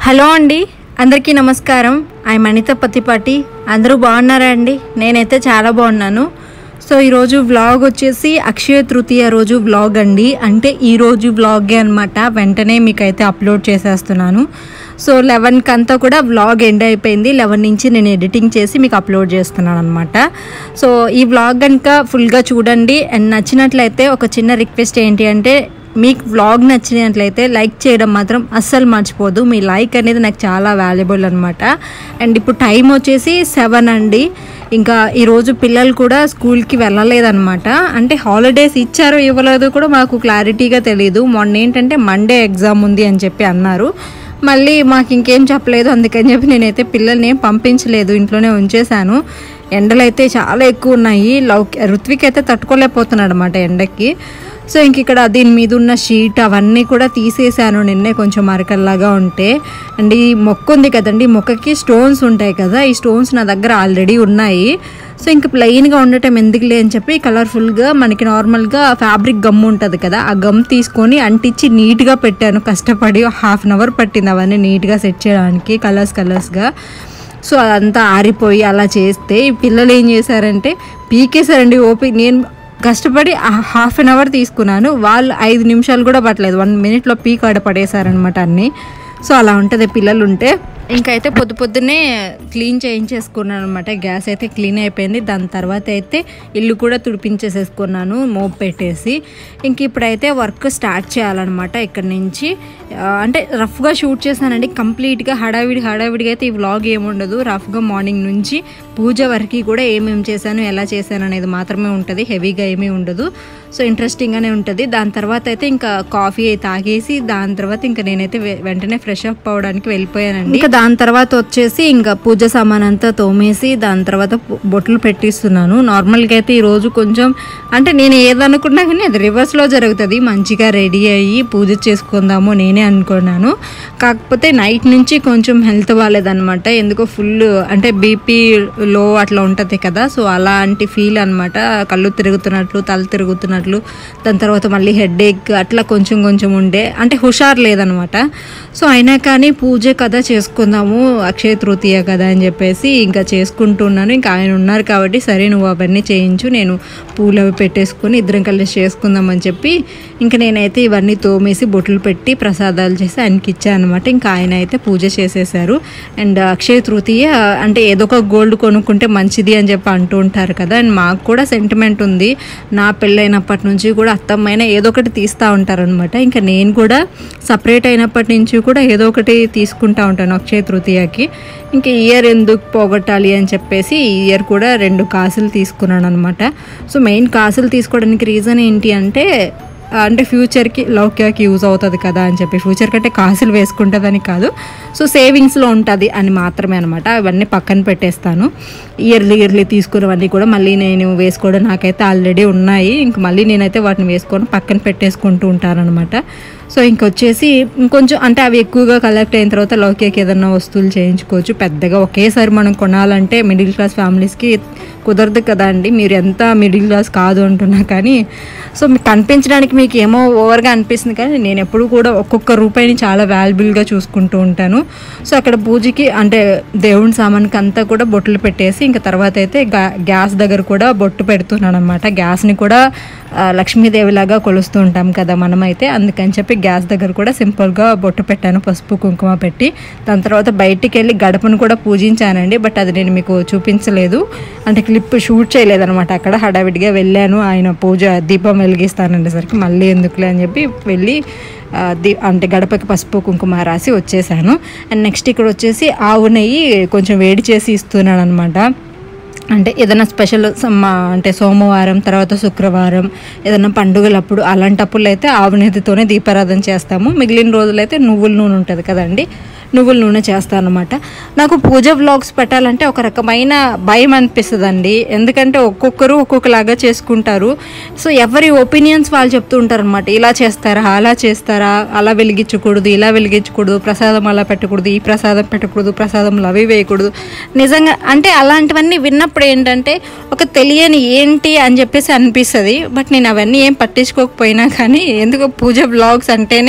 Hello అండి అందరికీ నమస్కారం ఐ అనిత పత్తిపాటి అందరూ బాగున్నారా అండి నేనైతే చాలా బాగున్నాను సో ఈరోజు వ్లాగ్ వచ్చేసి అక్షయ తృతీయ రోజు వ్లాగ్ అండి అంటే ఈ రోజు వ్లాగే అనమాట వెంటనే మీకైతే అప్లోడ్ చేసేస్తున్నాను సో లెవెన్కి అంతా కూడా వ్లాగ్ ఎండ్ అయిపోయింది లెవెన్ నుంచి నేను ఎడిటింగ్ చేసి మీకు అప్లోడ్ చేస్తున్నాను అనమాట సో ఈ వ్లాగ్ కనుక ఫుల్గా చూడండి అండ్ నచ్చినట్లయితే ఒక చిన్న రిక్వెస్ట్ ఏంటి అంటే మీకు వ్లాగ్ నచ్చినట్లయితే లైక్ చేయడం మాత్రం అస్సలు మర్చిపోదు మీ లైక్ అనేది నాకు చాలా వాల్యుబుల్ అనమాట అండ్ ఇప్పుడు టైం వచ్చేసి సెవెన్ అండి ఇంకా ఈరోజు పిల్లలు కూడా స్కూల్కి వెళ్ళలేదన్నమాట అంటే హాలిడేస్ ఇచ్చారో ఇవ్వలేదో కూడా మాకు క్లారిటీగా తెలియదు మొన్న ఏంటంటే మండే ఎగ్జామ్ ఉంది అని చెప్పి అన్నారు మళ్ళీ మాకు ఇంకేం చెప్పలేదు అందుకని చెప్పి నేనైతే పిల్లల్ని ఏం పంపించలేదు ఇంట్లోనే ఉంచేశాను ఎండలు అయితే చాలా ఎక్కువ ఉన్నాయి లవ్ ఋత్విక్ అయితే తట్టుకోలేకపోతున్నాడు అనమాట ఎండకి సో ఇంక ఇక్కడ దీని మీద ఉన్న షీట్ అవన్నీ కూడా తీసేసాను నిన్నే కొంచెం మరకల్లాగా ఉంటే అండ్ ఈ మొక్క ఉంది కదండి ఈ మొక్కకి స్టోన్స్ ఉంటాయి కదా ఈ స్టోన్స్ నా దగ్గర ఆల్రెడీ ఉన్నాయి సో ఇంకా ప్లెయిన్గా ఉండటం ఎందుకులే అని చెప్పి కలర్ఫుల్గా మనకి నార్మల్గా ఫ్యాబ్రిక్ గమ్ ఉంటుంది కదా ఆ గమ్ తీసుకొని అంటించి నీట్గా పెట్టాను కష్టపడి హాఫ్ అన్ అవర్ పట్టింది అవన్నీ నీట్గా సెట్ చేయడానికి కలర్స్ కలర్స్గా సో అదంతా ఆరిపోయి అలా చేస్తే ఈ పిల్లలు ఏం చేశారంటే పీకేశారండి ఓపి నేను కష్టపడి హాఫ్ అన్ అవర్ తీసుకున్నాను వాళ్ళు ఐదు నిమిషాలు కూడా పట్టలేదు వన్ మినిట్లో పీక్ ఆడ పడేశారనమాట అన్నీ సో అలా ఉంటుంది పిల్లలు ఉంటే ఇంకైతే పొద్దు పొద్దున్నే క్లీన్ చేయించేసుకున్నాను అనమాట గ్యాస్ అయితే క్లీన్ అయిపోయింది దాని తర్వాత అయితే ఇల్లు కూడా తుడిపించేసేసుకున్నాను మోప్ పెట్టేసి ఇంక ఇప్పుడైతే వర్క్ స్టార్ట్ చేయాలన్నమాట ఇక్కడ నుంచి ఆ, అంటే రఫ్గా షూట్ చేశానండి కంప్లీట్గా హడావిడి హడావిడిగా అయితే ఈ వ్లాగ్ ఏముండదు రఫ్గా మార్నింగ్ నుంచి పూజ వరకు కూడా ఏమేమి చేశాను ఎలా చేశాను అనేది మాత్రమే ఉంటుంది హెవీగా ఏమీ ఉండదు సో ఇంట్రెస్టింగ్గానే ఉంటుంది దాని తర్వాత అయితే ఇంకా కాఫీ తాగేసి దాని తర్వాత ఇంకా నేనైతే వె- వెంటనే ఫ్రెష్ అప్ అవడానికి వెళ్ళిపోయానండి ఇంకా దాని తర్వాత వచ్చేసి ఇంకా పూజ సామాన్ అంతా తోమేసి దాని తర్వాత పు- బొట్లు పెట్టిస్తున్నాను నార్మల్గా అయితే ఈ రోజు కొంచెం అంటే నేను ఏదనుకున్నా కానీ అది రివర్స్లో జరుగుతుంది మంచిగా రెడీ అయ్యి పూజ చేసుకుందాము నేనే అనుకున్నాను కాకపోతే నైట్ నుంచి కొంచెం హెల్త్ బాగాలేదనమాట ఎందుకో ఫుల్ అంటే బీపీ లో అట్లా ఉంటుంది కదా సో అలాంటి ఫీల్ అనమాట కళ్ళు తిరుగుతున్నట్లు తల తిరుగుతున్నట్లు దాని తర్వాత మళ్ళీ హెడ్ ఏక్ అట్లా కొంచెం కొంచెం ఉండే అంటే హుషారు లేదనమాట సో అయినా కానీ పూజ కదా చేసుకుందాము అక్షయ తృతీయ కదా అని చెప్పేసి ఇంకా చేసుకుంటున్నాను ఇంకా ఆయన ఉన్నారు కాబట్టి సరే నువ్వు అవన్నీ చేయించు నేను పూలు అవి పెట్టేసుకొని ఇద్దరం కలిసి చేసుకుందాం అని చెప్పి ఇంకా నేనైతే ఇవన్నీ తోమేసి బొట్లు పెట్టి ప్రసాదాలు చేసి ఆయనకి ఇచ్చాను అనమాట ఇంకా ఆయన అయితే పూజ చేసేసారు అండ్ అక్షయ తృతీయ అంటే ఏదో ఒక గోల్డ్ కొనుక్కుంటే మంచిది అని చెప్పి అంటూ ఉంటారు కదా అండ్ మాకు కూడా సెంటిమెంట్ ఉంది నా పెళ్ళైనప్పటి నుంచి కూడా అత్తమ్మైన ఏదో ఒకటి తీస్తూ ఉంటారనమాట ఇంకా నేను కూడా సపరేట్ అయినప్పటి నుంచి కూడా ఏదో ఒకటి తీసుకుంటా ఉంటాను అక్షయ తృతీయకి ఇంకా ఇయర్ ఎందుకు పోగొట్టాలి అని చెప్పేసి ఈ ఇయర్ కూడా రెండు కాసులు తీసుకున్నాను అనమాట సో మెయిన్ కాసులు తీసుకోవడానికి రీజన్ ఏంటి అంటే ఆ, అంటే ఫ్యూచర్కి లౌక్యాకి యూజ్ అవుతుంది కదా అని చెప్పి ఫ్యూచర్ కంటే కాసులు వేసుకుంటుందని కాదు సో సేవింగ్స్లో ఉంటుంది అని మాత్రమే అనమాట అవన్నీ పక్కన పెట్టేస్తాను ఇయర్లీ ఇయర్లీ తీసుకున్నవన్నీ కూడా మళ్ళీ నేను వేసుకోవడం నాకైతే ఆల్రెడీ ఉన్నాయి ఇంక మళ్ళీ నేనైతే వాటిని వేసుకొని పక్కన పెట్టేసుకుంటూ ఉంటానన్నమాట సో ఇంకొచ్చేసి ఇంకొంచెం అంటే అవి ఎక్కువగా కలెక్ట్ అయిన తర్వాత లౌక్యాకి ఏదన్నా వస్తువులు చేయించుకోవచ్చు పెద్దగా ఒకేసారి మనం కొనాలంటే మిడిల్ క్లాస్ ఫ్యామిలీస్కి కుదరదు కదా అండి మీరు ఎంత మిడిల్ క్లాస్ కాదు అంటున్నా కానీ సో మీకు కనిపించడానికి మీకు ఏమో ఓవర్గా అనిపిస్తుంది కానీ నేను ఎప్పుడు కూడా ఒక్కొక్క రూపాయిని చాలా వాల్యుబుల్గా చూసుకుంటూ ఉంటాను సో అక్కడ పూజకి అంటే దేవుని సామాన్కి అంతా కూడా బొట్లు పెట్టేసి ఇంకా తర్వాత అయితే గా- గ్యాస్ దగ్గర కూడా బొట్టు పెడుతున్నాను అనమాట గ్యాస్ని కూడా ఆ, లక్ష్మీదేవిలాగా కొలుస్తూ ఉంటాం కదా మనమైతే అందుకని చెప్పి గ్యాస్ దగ్గర కూడా సింపుల్గా బొట్టు పెట్టాను పసుపు కుంకుమ పెట్టి దాని తర్వాత బయటికి వెళ్ళి గడపను కూడా పూజించానండి బట్ అది నేను మీకు చూపించలేదు అంటే క్లిప్ షూట్ చేయలేదన్నమాట అక్కడ హడావిడిగా వెళ్ళాను ఆయన పూజ దీపం వెలిగిస్తాననేసరికి మళ్ళీ ఎందుకులే అని చెప్పి వెళ్ళి ఆ, దీ అంటే గడపకి పసుపు కుంకుమ రాసి వచ్చేసాను అండ్ నెక్స్ట్ ఇక్కడ వచ్చేసి ఆవు నెయ్యి కొంచెం వేడి చేసి ఇస్తున్నాను అనమాట అంటే ఏదైనా స్పెషల్ సమ్మ అంటే సోమవారం తర్వాత శుక్రవారం ఏదైనా పండుగలప్పుడు అలాంటప్పుడు అయితే ఆవు నెయ్యితోనే దీపారాధన చేస్తాము మిగిలిన రోజులైతే నువ్వుల నూనె ఉంటుంది కదండి నువ్వుల నూనె చేస్తాను అనమాట నాకు పూజ వ్లాగ్స్ పెట్టాలంటే ఒక రకమైన భయం అనిపిస్తుందండి ఎందుకంటే ఒక్కొక్కరు ఒక్కొక్కలాగా చేసుకుంటారు సో ఎవరి ఒపీనియన్స్ వాళ్ళు చెప్తూ ఉంటారు అనమాట ఇలా చేస్తారా అలా చేస్తారా అలా వెలిగించకూడదు ఇలా వెలిగించకూడదు ప్రసాదం అలా పెట్టకూడదు ఈ ప్రసాదం పెట్టకూడదు ప్రసాదంలో అవి వేయకూడదు నిజంగా అంటే అలాంటివన్నీ విన్నప్పుడు ఏంటంటే ఒక తెలియని ఏంటి అని చెప్పేసి అనిపిస్తుంది బట్ నేను అవన్నీ ఏం పట్టించుకోకపోయినా కానీ ఎందుకో పూజ బ్లాగ్స్ అంటేనే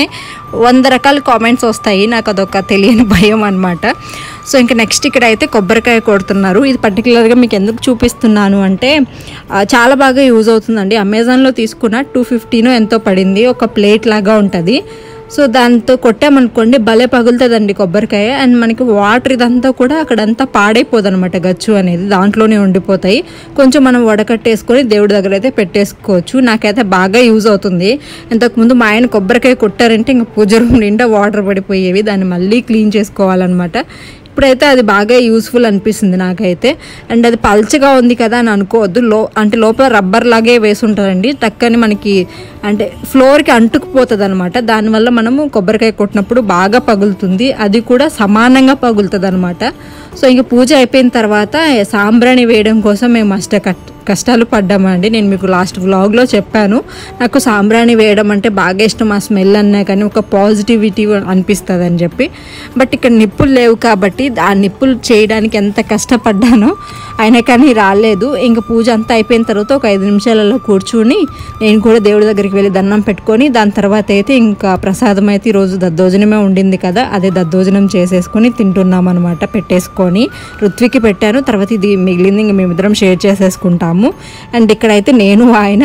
వంద రకాల కామెంట్స్ వస్తాయి నాకు అదొక తెలియని భయం అనమాట సో ఇంకా నెక్స్ట్ ఇక్కడ అయితే కొబ్బరికాయ కొడుతున్నారు ఇది పర్టికులర్గా మీకు ఎందుకు చూపిస్తున్నాను అంటే ఆ, చాలా బాగా యూజ్ అవుతుందండి అమెజాన్లో తీసుకున్న టూ ఫిఫ్టీనో ఎంతో పడింది ఒక ప్లేట్ లాగా ఉంటుంది సో దాంతో కొట్టామనుకోండి భలే పగులుతుందండి కొబ్బరికాయ అండ్ మనకి వాటర్ ఇదంతా కూడా అక్కడంతా పాడైపోదు అనమాట గచ్చు అనేది దాంట్లోనే ఉండిపోతాయి కొంచెం మనం వడకట్టేసుకొని దేవుడి దగ్గర అయితే పెట్టేసుకోవచ్చు నాకైతే బాగా యూజ్ అవుతుంది ఇంతకుముందు మా ఆయన కొబ్బరికాయ కొట్టారంటే ఇంకా పూజ రూమ్ నిండా వాటర్ పడిపోయేవి దాన్ని మళ్ళీ క్లీన్ చేసుకోవాలన్నమాట ఇప్పుడైతే అది బాగా యూస్ఫుల్ అనిపిస్తుంది నాకైతే అండ్ అది పల్చగా ఉంది కదా అని అనుకోవద్దు లో అంటే లోపల రబ్బర్ లాగే వేసి ఉంటుందండి టక్కని మనకి అంటే ఫ్లోర్కి అంటుకుపోతుంది అనమాట దానివల్ల మనము కొబ్బరికాయ కొట్టినప్పుడు బాగా పగులుతుంది అది కూడా సమానంగా పగులుతుంది అనమాట సో ఇంకా పూజ అయిపోయిన తర్వాత సాంబ్రాణి వేయడం కోసం మేము అష్ట కట్ కష్టాలు పడ్డామండి నేను మీకు లాస్ట్ వ్లాగ్లో చెప్పాను నాకు సాంబ్రాణి వేయడం అంటే బాగా ఇష్టం ఆ స్మెల్ అన్నా కానీ ఒక పాజిటివిటీ అనిపిస్తుంది అని చెప్పి బట్ ఇక్కడ నిప్పులు లేవు కాబట్టి ఆ నిప్పులు చేయడానికి ఎంత కష్టపడ్డానో అయినా కానీ రాలేదు ఇంకా పూజ అంతా అయిపోయిన తర్వాత ఒక ఐదు నిమిషాలలో కూర్చుని నేను కూడా దేవుడి దగ్గరికి వెళ్ళి దండం పెట్టుకొని దాని తర్వాత అయితే ఇంకా ప్రసాదం అయితే ఈరోజు దద్దోజనమే ఉండింది కదా అదే దద్దోజనం చేసేసుకొని తింటున్నాం అనమాట పెట్టేసుకొని ఋత్వికి పెట్టాను తర్వాత ఇది మిగిలింది ఇంక మేమిద్దరం షేర్ చేసేసుకుంటాము అండ్ ఇక్కడైతే నేను ఆయన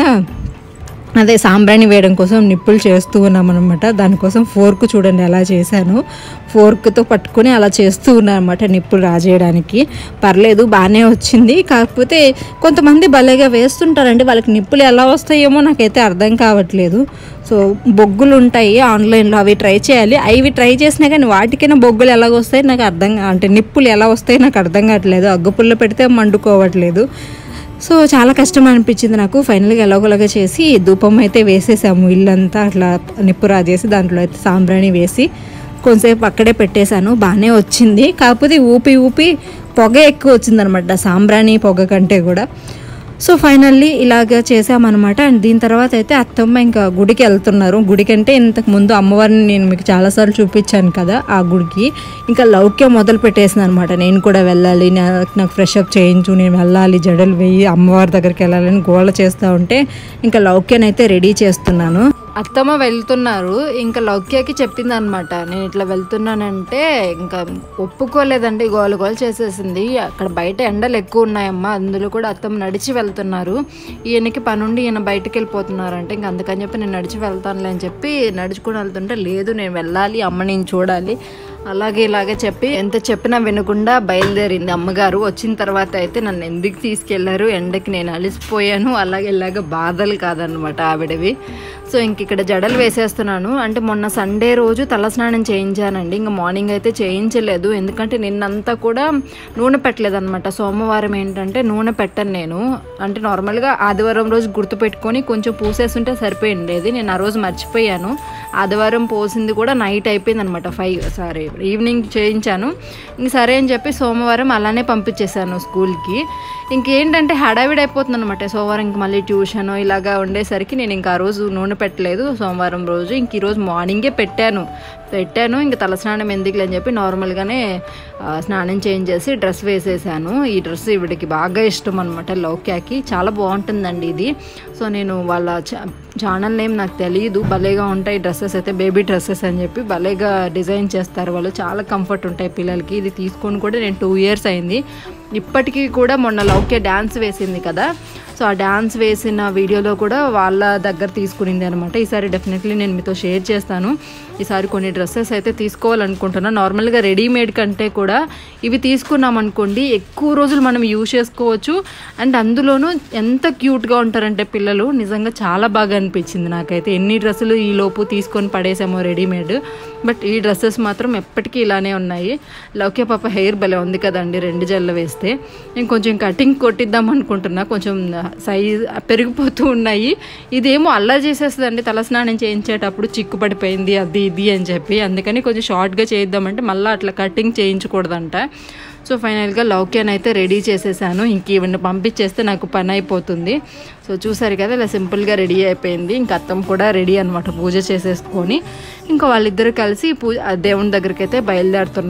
అదే సాంబ్రాణి వేయడం కోసం నిప్పులు చేస్తూ ఉన్నాం అనమాట దానికోసం ఫోర్క్ చూడండి ఎలా చేశాను ఫోర్క్తో పట్టుకొని అలా చేస్తూ ఉన్నాను అనమాట నిప్పులు రాజేయడానికి పర్లేదు బాగానే వచ్చింది కాకపోతే కొంతమంది భలేగా వేస్తుంటారండి వాళ్ళకి నిప్పులు ఎలా వస్తాయేమో నాకైతే అర్థం కావట్లేదు సో బొగ్గులు ఉంటాయి ఆన్లైన్లో అవి ట్రై చేయాలి అవి ట్రై చేసినా కానీ వాటికైనా బొగ్గులు ఎలా వస్తాయి నాకు అర్థం కా- అంటే నిప్పులు ఎలా వస్తాయి నాకు అర్థం కావట్లేదు అగ్గుపుల్ల పెడితే మండుకోవట్లేదు సో చాలా కష్టం అనిపించింది నాకు ఫైనల్గా ఎలాగోలాగా చేసి ధూపం అయితే వేసేసాము ఇల్లంతా అట్లా నిప్పు రాజేసి దాంట్లో అయితే సాంబ్రాణి వేసి కొంతసేపు అక్కడే పెట్టేశాను బాగానే వచ్చింది కాకపోతే ఊపి ఊపి పొగ ఎక్కువ వచ్చిందనమాట సాంబ్రాణి పొగ కంటే కూడా సో ఫైనల్లీ ఇలాగ చేసామన్నమాట అండ్ దీని తర్వాత అయితే అత్తమ్మ ఇంకా గుడికి వెళ్తున్నారు గుడికి అంటే ఇంతకు ముందు అమ్మవారిని నేను మీకు చాలాసార్లు చూపించాను కదా ఆ గుడికి ఇంకా లౌక్యం మొదలు పెట్టేసింది అనమాట నేను కూడా వెళ్ళాలి నా- నాకు ఫ్రెష్ అప్ చేయించు నేను వెళ్ళాలి జడలు వేయి అమ్మవారి దగ్గరికి వెళ్ళాలని గోళ చేస్తూ ఉంటే ఇంకా లౌక్యాన్ని అయితే రెడీ చేస్తున్నాను అత్తమ్మ వెళ్తున్నారు ఇంకా లౌక్యకి చెప్పింది అనమాట నేను ఇట్లా వెళ్తున్నానంటే ఇంకా ఒప్పుకోలేదండి గోల గోల చేసేసింది అక్కడ బయట ఎండలు ఎక్కువ ఉన్నాయమ్మా అందులో కూడా అత్తమ్మ నడిచి వెళ్తున్నారు ఈయనకి పనుండి ఈయన బయటకు వెళ్ళిపోతున్నారంటే ఇంకా అందుకని చెప్పి నేను నడిచి వెళ్తానులే అని చెప్పి నడుచుకుని వెళ్తుంటే లేదు నేను వెళ్ళాలి అమ్మ నేను చూడాలి అలాగే ఇలాగే చెప్పి ఎంత చెప్పినా వినకుండా బయలుదేరింది అమ్మగారు వచ్చిన తర్వాత అయితే నన్ను ఎందుకు తీసుకెళ్లారు ఎండకి నేను అలిసిపోయాను అలాగే ఇలాగ బాధలు కాదనమాట ఆవిడవి సో ఇంక ఇక్కడ జడలు వేసేస్తున్నాను అంటే మొన్న సండే రోజు తలస్నానం చేయించానండి ఇంకా మార్నింగ్ అయితే చేయించలేదు ఎందుకంటే నిన్నంతా కూడా నూనె పెట్టలేదు అనమాట సోమవారం ఏంటంటే నూనె పెట్టను నేను అంటే నార్మల్గా ఆదివారం రోజు గుర్తుపెట్టుకొని కొంచెం పూసేస్తుంటే సరిపోయిండేది నేను ఆ రోజు మర్చిపోయాను ఆదివారం పోసింది కూడా నైట్ అయిపోయింది అనమాట ఫైవ్ సారీ ఈవినింగ్ చేయించాను ఇంక సరే అని చెప్పి సోమవారం అలానే పంపించేశాను స్కూల్కి ఇంకేంటంటే హడావిడి అయిపోతుంది అనమాట సోమవారం ఇంక మళ్ళీ ట్యూషన్ ఇలాగా ఉండేసరికి నేను ఇంకా ఆ రోజు నూనె పెట్టలేదు సోమవారం రోజు ఇంక ఈరోజు మార్నింగే పెట్టాను పెట్టాను ఇంక తలస్నానం ఎందుకులే అని చెప్పి నార్మల్గానే ఆ, స్నానం చేంజ్ చేసి డ్రెస్ వేసేసాను ఈ డ్రెస్ ఇవిడికి బాగా ఇష్టం అనమాట లౌక్యాకి చాలా బాగుంటుందండి ఇది సో నేను వాళ్ళ ఛా- ఛానల్ నేమ్ నాకు తెలియదు భలేగా ఉంటాయి డ్రెస్సెస్ అయితే బేబీ డ్రెస్సెస్ అని చెప్పి భలేగా డిజైన్ చేస్తారు వాళ్ళు చాలా కంఫర్ట్ ఉంటాయి పిల్లలకి ఇది తీసుకొని కూడా నేను టూ ఇయర్స్ అయింది ఇప్పటికీ కూడా మొన్న లౌక్య డ్యాన్స్ వేసింది కదా సో ఆ డ్యాన్స్ వేసిన వీడియోలో కూడా వాళ్ళ దగ్గర తీసుకునింది అనమాట ఈసారి డెఫినెట్లీ నేను మీతో షేర్ చేస్తాను ఈసారి కొన్ని డ్రెస్సెస్ అయితే తీసుకోవాలనుకుంటున్నాను నార్మల్గా రెడీమేడ్ కంటే కూడా ఇవి తీసుకున్నాం అనుకోండి ఎక్కువ రోజులు మనం యూజ్ చేసుకోవచ్చు అండ్ అందులోనూ ఎంత క్యూట్గా ఉంటారంటే పిల్లలు నిజంగా చాలా బాగా అనిపించింది నాకైతే ఎన్ని డ్రెస్సులు ఈ లోపు తీసుకొని పడేసామో రెడీమేడ్ బట్ ఈ డ్రెస్సెస్ మాత్రం ఎప్పటికీ ఇలానే ఉన్నాయి లౌక్య పాప హెయిర్ భలే ఉంది కదండి రెండు జల్ల వేస్తే నేను కొంచెం కటింగ్ కొట్టిద్దాం అనుకుంటున్నా కొంచెం సైజ్ పెరిగిపోతూ ఉన్నాయి ఇదేమో అల్లరి చేసేస్తుందండి తలస్నానం చేయించేటప్పుడు చిక్కు పడిపోయింది అది ఇది అని చెప్పి అందుకని కొంచెం షార్ట్గా చేయిద్దామంటే మళ్ళీ అట్లా కటింగ్ చేయించకూడదంట సో ఫైనల్గా లౌక్యాన్ అయితే రెడీ చేసేసాను ఇంక ఇవన్నీ పంపించేస్తే నాకు పని అయిపోతుంది సో చూసారు కదా ఇలా సింపుల్గా రెడీ అయిపోయింది ఇంక అత్తం కూడా రెడీ అనమాట పూజ చేసేసుకొని ఇంకా వాళ్ళిద్దరు కలిసి పూజ ఆ దేవుని దగ్గరికి అయితే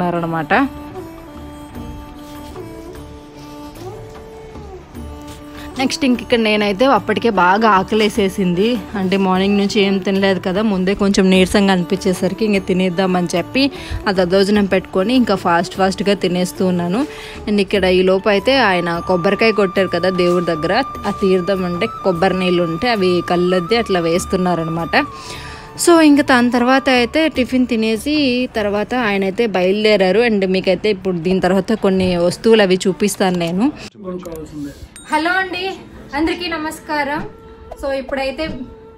బయలుదేరుతున్నారనమాట నెక్స్ట్ ఇంక ఇక్కడ నేనైతే అప్పటికే బాగా ఆకలేసేసింది అంటే మార్నింగ్ నుంచి ఏం తినలేదు కదా ముందే కొంచెం నీరసంగా అనిపించేసరికి ఇంక తినేద్దామని చెప్పి అది దద్దోజనం పెట్టుకొని ఇంకా ఫాస్ట్ ఫాస్ట్గా తినేస్తూ ఉన్నాను అండ్ ఇక్కడ ఈ లోపు అయితే ఆయన కొబ్బరికాయ కొట్టారు కదా దేవుడి దగ్గర ఆ తీర్థం అంటే కొబ్బరి నీళ్ళు ఉంటే అవి కళ్ళద్ది అట్లా వేస్తున్నారనమాట సో ఇంకా దాని తర్వాత అయితే టిఫిన్ తినేసి తర్వాత ఆయన అయితే బయలుదేరారు అండ్ మీకైతే ఇప్పుడు దీని తర్వాత కొన్ని వస్తువులు అవి చూపిస్తాను నేను కావాల్సిందే హలో అండి అందరికీ నమస్కారం సో ఇప్పుడైతే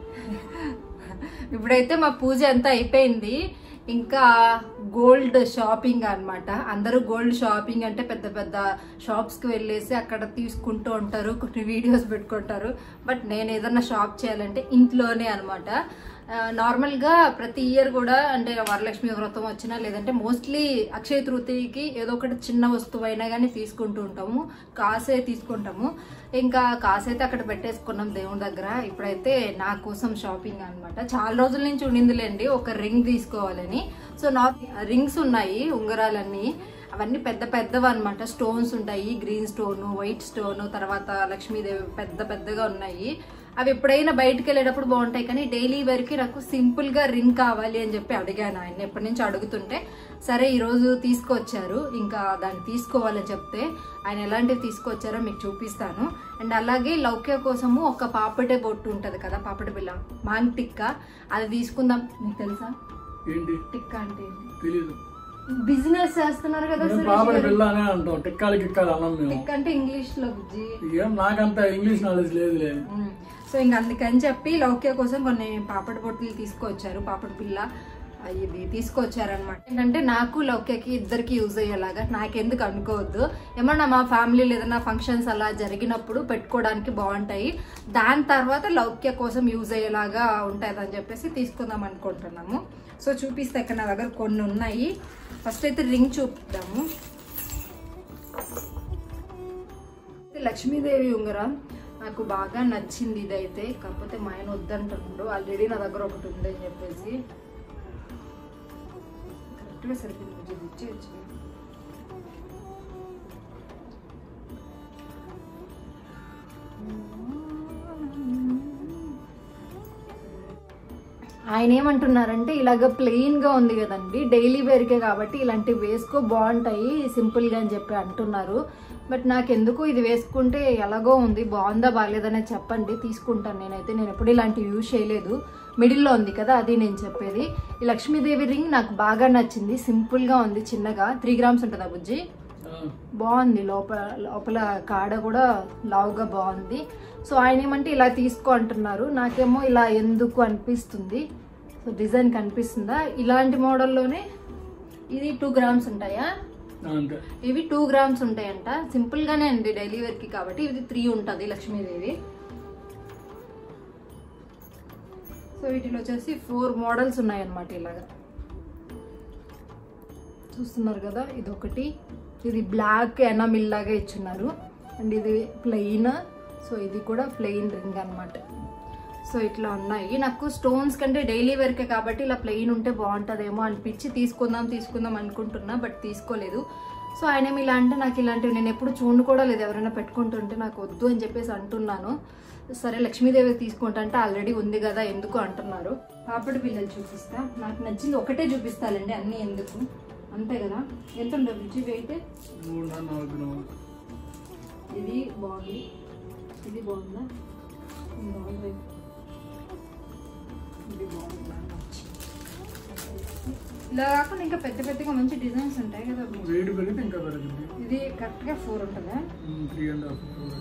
ఇప్పుడైతే మా పూజ అంతా అయిపోయింది ఇంకా గోల్డ్ షాపింగ్ అన్నమాట అందరూ గోల్డ్ షాపింగ్ అంటే పెద్ద పెద్ద షాప్స్కి వెళ్ళేసి అక్కడ తీసుకుంటూ ఉంటారు కొన్ని వీడియోస్ పెట్టుకుంటారు బట్ నేను ఏదన్నా షాప్ చేయాలంటే ఇంట్లోనే అనమాట నార్మల్గా ప్రతి ఇయర్ కూడా అంటే వరలక్ష్మి వ్రతం వచ్చినా లేదంటే మోస్ట్లీ అక్షయ తృతీయకి ఏదో ఒకటి చిన్న వస్తువు అయినా కానీ తీసుకుంటూ ఉంటాము కాసే తీసుకుంటాము ఇంకా కాసైతే అక్కడ పెట్టేసుకున్నాం దేవుని దగ్గర ఇప్పుడైతే నా కోసం షాపింగ్ అన్నమాట చాలా రోజుల నుంచి ఉండిందిలేండి ఒక రింగ్ తీసుకోవాలని సో నా రింగ్స్ ఉన్నాయి ఉంగరాలన్నీ అవన్నీ పెద్ద పెద్దవి అనమాట స్టోన్స్ ఉంటాయి గ్రీన్ స్టోన్ వైట్ స్టోన్ తర్వాత లక్ష్మీదేవి పెద్ద పెద్దగా ఉన్నాయి అవి ఎప్పుడైనా బయటకు వెళ్ళేటప్పుడు బాగుంటాయి కానీ డైలీ వరకు నాకు సింపుల్ గా రింగ్ కావాలి అని చెప్పి అడిగాను ఆయన ఎప్పటి నుంచి అడుగుతుంటే సరే ఈ రోజు తీసుకొచ్చారు ఇంకా దాన్ని తీసుకోవాలని చెప్తే ఆయన ఎలాంటివి తీసుకొచ్చారో మీకు చూపిస్తాను అండ్ అలాగే లౌక్య కోసము ఒక పాపటే బొట్టు ఉంటది కదా పాపటి బిల్ల మాంగ్ టిక్కా అది తీసుకుందాం మీకు తెలుసా ఏంటి టిక్కా అంటే ఏంటి తెలీదు బిజినెస్ చేస్తున్నారు కదా మేము సురేష్ పాపడి గారు. పిల్ల అనే అంటాం టిక్కాలు గిక్కాలు అన్నాం మేము టిక్ అంటే ఇంగ్లీష్ లో బుజ్జి ఏం నాకంత ఇంగ్లీష్ నాలెడ్జ్ లేదులే ఉమ్. సో ఇంక అందుకని చెప్పి లౌక్య కోసం కొన్ని పాపడి బొట్టులు తీసుకొచ్చారు పాపడి పిల్ల ఆ, ఇది తీసుకొచ్చారనమాట ఏంటంటే నాకు లౌక్యకి ఇద్దరికి యూజ్ అయ్యేలాగా నాకెందుకు అనుకోవద్దు ఏమన్నా మా ఫ్యామిలీలో ఏదైనా ఫంక్షన్స్ అలా జరిగినప్పుడు పెట్టుకోవడానికి బాగుంటాయి దాని తర్వాత లౌక్య కోసం యూజ్ అయ్యేలాగా ఉంటుంది అని చెప్పేసి తీసుకుందాం అనుకుంటున్నాము సో చూపిస్తే ఇక్కడ నా దగ్గర కొన్ని ఉన్నాయి ఫస్ట్ అయితే రింగ్ చూపిద్దాము ఇది లక్ష్మీదేవి ఉంగరం నాకు బాగా నచ్చింది ఇదైతే కాకపోతే మా ఆయన వద్దంటున్నాడు ఆల్రెడీ నా దగ్గర ఒకటి ఉంది అని చెప్పేసి కరెక్ట్గా సరిపోయింది కొంచెం ఇచ్చేయచ్చు ఆయన ఏమంటున్నారంటే ఇలాగ ప్లెయిన్ గా ఉంది కదండి డైలీ వేర్కే కాబట్టి ఇలాంటివి వేసుకో బాగుంటాయి సింపుల్ గా అని చెప్పి అంటున్నారు బట్ నాకు ఎందుకు ఇది వేసుకుంటే ఎలాగో ఉంది బాగుందా బాగాలేదనే చెప్పండి తీసుకుంటాను నేనైతే నేను ఎప్పుడు ఇలాంటివి యూజ్ చేయలేదు మిడిల్లో ఉంది కదా అది నేను చెప్పేది ఈ లక్ష్మీదేవి రింగ్ నాకు బాగా నచ్చింది సింపుల్ గా ఉంది చిన్నగా త్రీ గ్రామ్స్ ఉంటుందా బుజ్జి ఆ, బాగుంది లోపల లోపల కాడ కూడా లావుగా బాగుంది సో ఆయన ఏమంటే ఇలా తీసుకో అంటున్నారు నాకేమో ఇలా ఎందుకు అనిపిస్తుంది సో డిజైన్ కనిపిస్తుందా ఇలాంటి మోడల్లోనే ఇది టూ గ్రామ్స్ ఉంటాయా అంతే ఇవి టూ గ్రామ్స్ ఉంటాయంట సింపుల్ గానే అండి డైలీ వేర్ కి కాబట్టి ఇది త్రీ ఉంటుంది లక్ష్మీదేవి సో వీటిలో వచ్చేసి ఫోర్ మోడల్స్ ఉన్నాయన్నమాట ఇలాగా చూస్తున్నారు కదా ఇది ఒకటి ఇది బ్లాక్ ఎనామిల్ లాగా ఇచ్చున్నారు అండ్ ఇది ప్లెయిన్ సో ఇది కూడా ప్లెయిన్ రింగ్ అన్నమాట సో ఇట్లా ఉన్నాయి నాకు స్టోన్స్ కంటే డైలీ వేర్కే కాబట్టి ఇలా ప్లెయిన్ ఉంటే బాగుంటుందేమో అనిపించి తీసుకుందాం తీసుకుందాం అనుకుంటున్నా బట్ తీసుకోలేదు సో ఆయన ఏమి ఇలా అంటే నాకు ఇలాంటివి నేను ఎప్పుడు చూడు కూడా లేదు ఎవరైనా పెట్టుకుంటుంటే నాకు వద్దు అని చెప్పేసి అంటున్నాను సరే లక్ష్మీదేవి తీసుకుంటా అంటే ఆల్రెడీ ఉంది కదా ఎందుకు అంటున్నారు పాపడి పిల్లలు చూపిస్తా నాకు నచ్చింది ఒకటే చూపిస్తానండి అన్నీ ఎందుకు అంతే కదా ఎంత ఉండదు రుచి అయితే మూడు నాలుగు గ్రాములు. ఇది బాగుంది ఇది బాగుందా ఇది బాగుంది ఇది బాగుంది నాకు నచ్చింది. ఇలా కాకుండా ఇంకా పెద్ద పెద్దగా మంచి డిజైన్స్ ఉంటాయి కదా వెయిట్ పెరిగితే ఇంకా పెరుగుతుంది ఇది కరెక్ట్గా ఫోర్ ఉంటుందా త్రీ అండ్ హాఫ్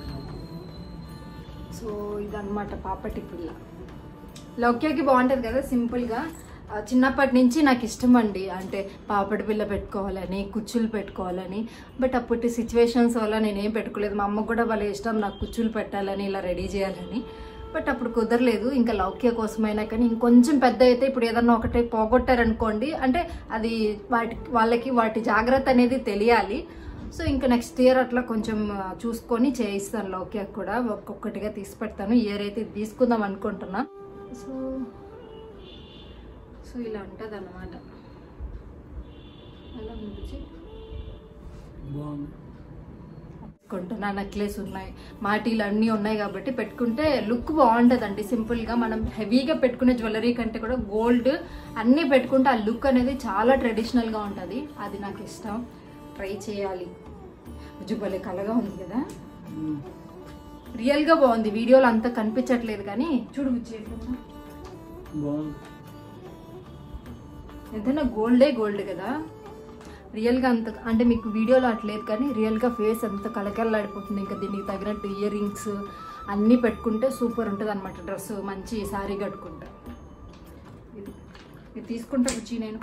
సో ఇదన్నమాట పాపటి పిల్ల లౌక్యకి బాగుంటుంది కదా సింపుల్గా ఆ, చిన్నప్పటి నుంచి నాకు ఇష్టం అండి అంటే పాపడి పిల్ల పెట్టుకోవాలని కుచ్చులు పెట్టుకోవాలని బట్ అప్పటి సిచ్యువేషన్స్ వల్ల నేనేం పెట్టుకోలేదు మా అమ్మకు కూడా వాళ్ళ ఇష్టం నాకు కుచ్చులు పెట్టాలని ఇలా రెడీ చేయాలని బట్ అప్పుడు కుదరలేదు ఇంకా లౌక్య కోసమైనా కానీ ఇంకొంచెం పెద్ద అయితే ఇప్పుడు ఏదన్నా ఒకటి పోగొట్టారనుకోండి అంటే అది వాటి వాళ్ళకి వాటి జాగ్రత్త అనేది తెలియాలి సో ఇంకా నెక్స్ట్ ఇయర్ అట్లా కొంచెం ఆ, చూసుకొని చేయిస్తాను లౌక్య కూడా ఒక్కొక్కటిగా తీసి పెడతాను ఇయర్ అయితే ఇది తీసుకుందాం అనుకుంటున్నా సో సో ఇలా ఉంటుంది అనమాట ఎలా అనిపించి బాగుంది కొంటున్నా నెక్లెస్ ఉన్నాయి మాటీలు అన్నీ ఉన్నాయి కాబట్టి పెట్టుకుంటే లుక్ బాగుంటుందండి సింపుల్గా మనం హెవీగా పెట్టుకునే జ్యువెలరీ కంటే కూడా గోల్డ్ అన్నీ పెట్టుకుంటే ఆ లుక్ అనేది చాలా ట్రెడిషనల్గా ఉంటుంది అది నాకు ఇష్టం ట్రై చేయాలి జుబ్బలే కలగా ఉంది కదా ఉమ్. రియల్గా బాగుంది వీడియోలో అంత కనిపించట్లేదు కానీ చూడు బుజ్జి ఎట్లుందో. బాగుంది ఎంతైనా గోల్డే గోల్డ్ కదా రియల్గా అంత అంటే మీకు వీడియోలో అట్లేదు కానీ రియల్గా ఫేస్ అంత కలకల్లాడిపోతుంది ఇంకా దీనికి తగినట్టు ఇయర్ రింగ్స్ అన్నీ పెట్టుకుంటే సూపర్ ఉంటుంది అనమాట డ్రెస్ మంచి శారీ కట్టుకుంటే ఇది ఇది తీసుకుంటా వచ్చి నేను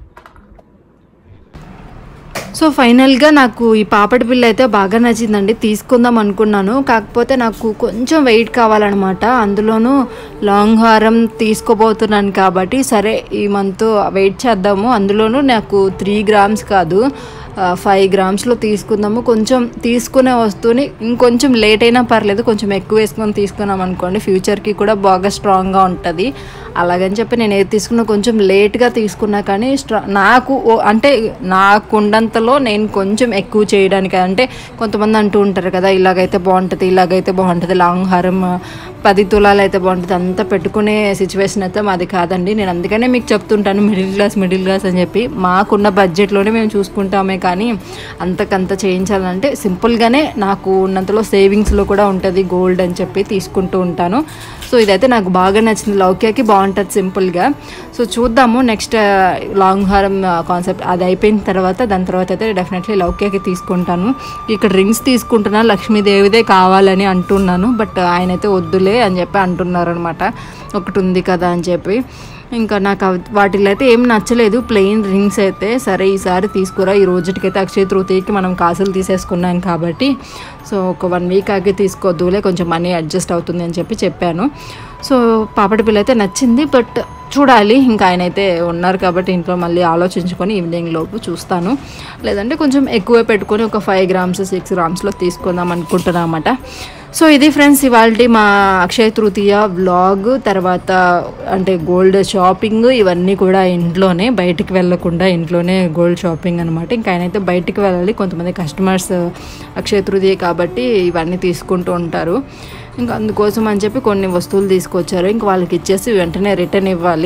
సో ఫైనల్గా నాకు ఈ పాపడి పిల్ల అయితే బాగా నచ్చిందండి తీసుకుందాం అనుకున్నాను కాకపోతే నాకు కొంచెం వెయిట్ కావాలన్నమాట అందులోనూ లాంగ్ హారం తీసుకోబోతున్నాను కాబట్టి సరే ఈ మంత్ వెయిట్ చేద్దాము అందులోనూ నాకు త్రీ గ్రామ్స్ కాదు ఫైవ్ గ్రామ్స్లో తీసుకుందాము కొంచెం తీసుకునే వస్తువుని ఇంకొంచెం లేట్ అయినా పర్లేదు కొంచెం ఎక్కువ వేసుకొని తీసుకున్నాం అనుకోండి ఫ్యూచర్కి కూడా బాగా స్ట్రాంగ్గా ఉంటుంది అలాగని చెప్పి నేను ఏది తీసుకున్నా కొంచెం లేట్గా తీసుకున్నా కానీ స్ట్రా నాకు ఓ- అంటే నాకుండంతలో నేను కొంచెం ఎక్కువ చేయడానికి అంటే కొంతమంది అంటూ ఉంటారు కదా ఇలాగైతే బాగుంటుంది ఇలాగైతే బాగుంటుంది లాంగ్ హారం పది తులాలు అయితే బాగుంటుంది అంతా పెట్టుకునే సిచ్యువేషన్ అయితే మాది కాదండి నేను అందుకనే మీకు చెప్తుంటాను మిడిల్ క్లాస్ మిడిల్ క్లాస్ అని చెప్పి మాకున్న బడ్జెట్లోనే మేము చూసుకుంటామే కానీ అంతకంత చేయించాలంటే సింపుల్గానే నాకు ఉన్నంతలో సేవింగ్స్లో కూడా ఉంటుంది గోల్డ్ అని చెప్పి తీసుకుంటూ ఉంటాను సో ఇదైతే నాకు బాగా నచ్చింది లౌక్యాకి బాగుంటుంది సింపుల్గా సో చూద్దాము నెక్స్ట్ లాంగ్ హారం కాన్సెప్ట్ అది అయిపోయిన తర్వాత దాని తర్వాత అయితే డెఫినెట్లీ లౌక్యాకి తీసుకుంటాను ఇక్కడ రింగ్స్ తీసుకుంటున్నా లక్ష్మీదేవిదే కావాలని అంటున్నాను బట్ ఆయన అయితే వద్దులే అని చెప్పి అంటున్నారు అనమాట ఒకటి ఉంది కదా అని చెప్పి ఇంకా నాకు అవి- వాటిలో అయితే ఏం నచ్చలేదు ప్లెయిన్ రింగ్స్ అయితే సరే ఈసారి తీసుకురా ఈ రోజుటికైతే అక్షయ తృతీయకి మనం కాసులు తీసేసుకున్నాం కాబట్టి సో ఒక వన్ వీక్ ఆగి తీసుకోవద్దులే కొంచెం మనీ అడ్జస్ట్ అవుతుంది అని చెప్పి చెప్పాను సో పాపడి పిల్ల అయితే నచ్చింది బట్ చూడాలి ఇంకా ఆయన అయితే ఉన్నారు కాబట్టి ఇంట్లో మళ్ళీ ఆలోచించుకొని ఈవినింగ్ లోపు చూస్తాను లేదంటే కొంచెం ఎక్కువే పెట్టుకొని ఒక ఫైవ్ గ్రామ్స్ సిక్స్ గ్రామ్స్లో తీసుకుందాం అనుకుంటున్నాను అనమాట సో ఇది ఫ్రెండ్స్ ఇవాళ మా అక్షయ తృతీయ వ్లాగ్ తర్వాత అంటే గోల్డ్ షాపింగ్ ఇవన్నీ కూడా ఇంట్లోనే బయటికి వెళ్ళకుండా ఇంట్లోనే గోల్డ్ షాపింగ్ అనమాట ఇంకా ఆయన అయితే బయటికి వెళ్ళాలి కొంతమంది కస్టమర్స్ అక్షయ తృతీయ కాబట్టి ఇవన్నీ తీసుకుంటూ ఉంటారు ఇంకా అందుకోసం అని చెప్పి కొన్ని వస్తువులు తీసుకొచ్చారు ఇంకా వాళ్ళకి ఇచ్చేసి వెంటనే రిటర్న్ ఇవ్వాలి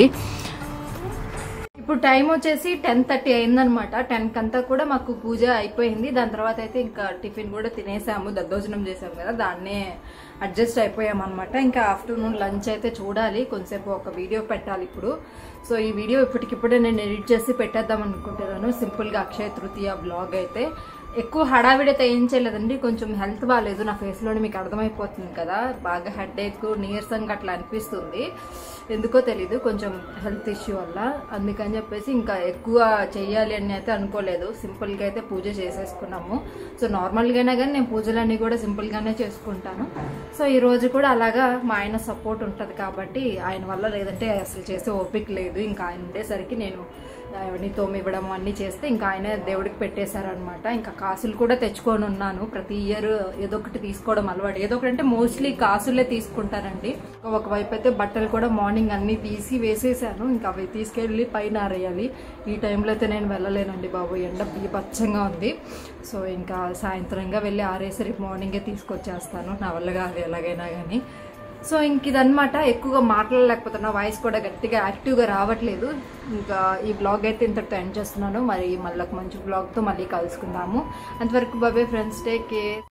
ఇప్పుడు టైం వచ్చేసి టెన్ థర్టీ అయిందనమాట టెన్ కంతా కూడా మాకు పూజ అయిపోయింది దాని తర్వాత అయితే ఇంకా టిఫిన్ కూడా తినేసాము దద్దోజనం చేసాము కదా దాన్నే అడ్జస్ట్ అయిపోయాం అనమాట ఇంకా ఆఫ్టర్నూన్ లంచ్ అయితే చూడాలి కొంచెంసేపు ఒక వీడియో పెట్టాలి ఇప్పుడు సో ఈ వీడియో ఇప్పటికిప్పుడే నేను ఎడిట్ చేసి పెట్టేద్దాం అనుకుంటున్నాను సింపుల్గా అక్షయ తృతీయ బ్లాగ్ అయితే ఎక్కువ హడావిడి అయితే ఏం చేయలేదండి కొంచెం హెల్త్ బాగాలేదు నా ఫేస్లోనే మీకు అర్థమైపోతుంది కదా బాగా హెడ్ ఏక్ నీరసంగా అట్లా అనిపిస్తుంది ఎందుకో తెలీదు కొంచెం హెల్త్ ఇష్యూ వల్ల అందుకని చెప్పేసి ఇంకా ఎక్కువ చెయ్యాలి అని అయితే అనుకోలేదు సింపుల్గా అయితే పూజ చేసేసుకున్నాము సో నార్మల్గానే కానీ నేను పూజలన్నీ కూడా సింపుల్గానే చేసుకుంటాను సో ఈ రోజు కూడా అలాగా మా ఆయన సపోర్ట్ ఉంటుంది కాబట్టి ఆయన వల్ల లేదంటే అసలు చేసే ఓపిక లేదు ఇంకా ఆయన ఉండేసరికి నేను అవన్నీ తోమివ్వడం అన్నీ చేస్తే ఇంకా ఆయన దేవుడికి పెట్టేశారనమాట ఇంకా కాసులు కూడా తెచ్చుకొని ఉన్నాను ప్రతి ఇయర్ ఏదో ఒకటి తీసుకోవడం అలవాటు ఏదో ఒకటి అంటే మోస్ట్లీ కాసులే తీసుకుంటానండి ఒకవైపు అయితే బట్టలు కూడా మార్నింగ్ అన్ని తీసి వేసేసాను ఇంకా అవి తీసుకెళ్ళి పైన ఆరేయాలి ఈ టైంలో అయితే నేను వెళ్ళలేనండి బాబు ఎండ బీభత్సంగా ఉంది సో ఇంకా సాయంత్రంగా వెళ్ళి ఆరేసి రేపు మార్నింగే తీసుకొచ్చేస్తాను నా వల్ల కాదు ఎలాగైనా కానీ సో ఇంక ఇదనమాట ఎక్కువగా మాట్లాడలేకపోతున్నా వాయిస్ కూడా గట్టిగా యాక్టివ్గా రావట్లేదు ఇంకా ఈ బ్లాగ్ అయితే ఇంతటితో ఎండ్ చేస్తున్నాను మరి మళ్ళీ ఒక మంచి బ్లాగ్తో మళ్ళీ కలుసుకుందాము అంతవరకు బాబాయ్ ఫ్రెండ్స్ టేక్ కేర్